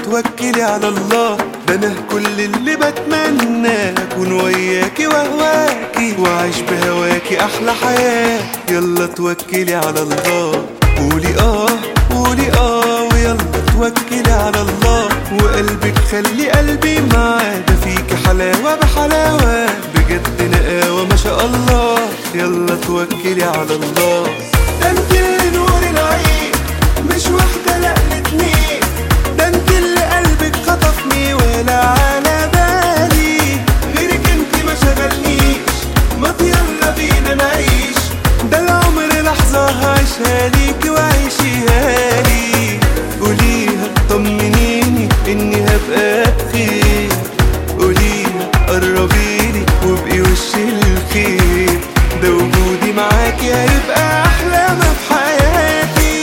توكلي على الله ده انا كل اللي بتمنى اكون وياكي واهواكي واعيش بهواكي احلى حياة يلا توكلي على الله قولي اه قولي اه ويلا توكلي على الله وقلبك خلي قلبي معاه ده فيك حلاوة بحلاوة بجد نقاوة ما شاء الله يلا توكلي على الله ده انت اللي نور العين مش واحدة لا الاتنين ده انت اللي قلبك خطفني ولا على بالي غيرك انت ما شغلنيش ما يلا بينا نعيش ده العمر لحظة هعيشها ليكي وعيشيها لي قوليها طمنيني اني هبقى بخير قوليها قربيلي وابقي وش الخير ده وجودي معاكي هيبقى احلى ما في حياتي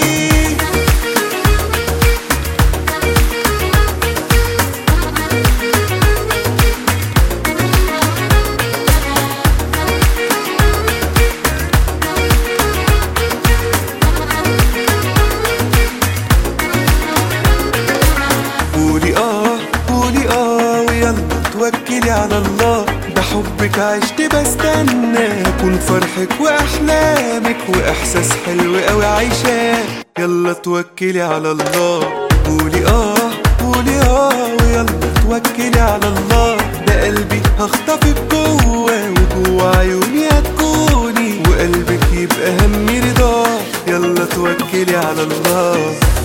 قولي اه قولي اه ويلا توكلي على الله ده حبك عشت بستنى اكون فرحك واحلامك واحساس حلو قوي عايشاه يلا توكلي على الله قولي اه قولي اه ويلا توكلي على الله ده قلبي هخطفك جوه وجوه عيوني هتكوني وقلبك يبقى همي رضاه يلا توكلي على الله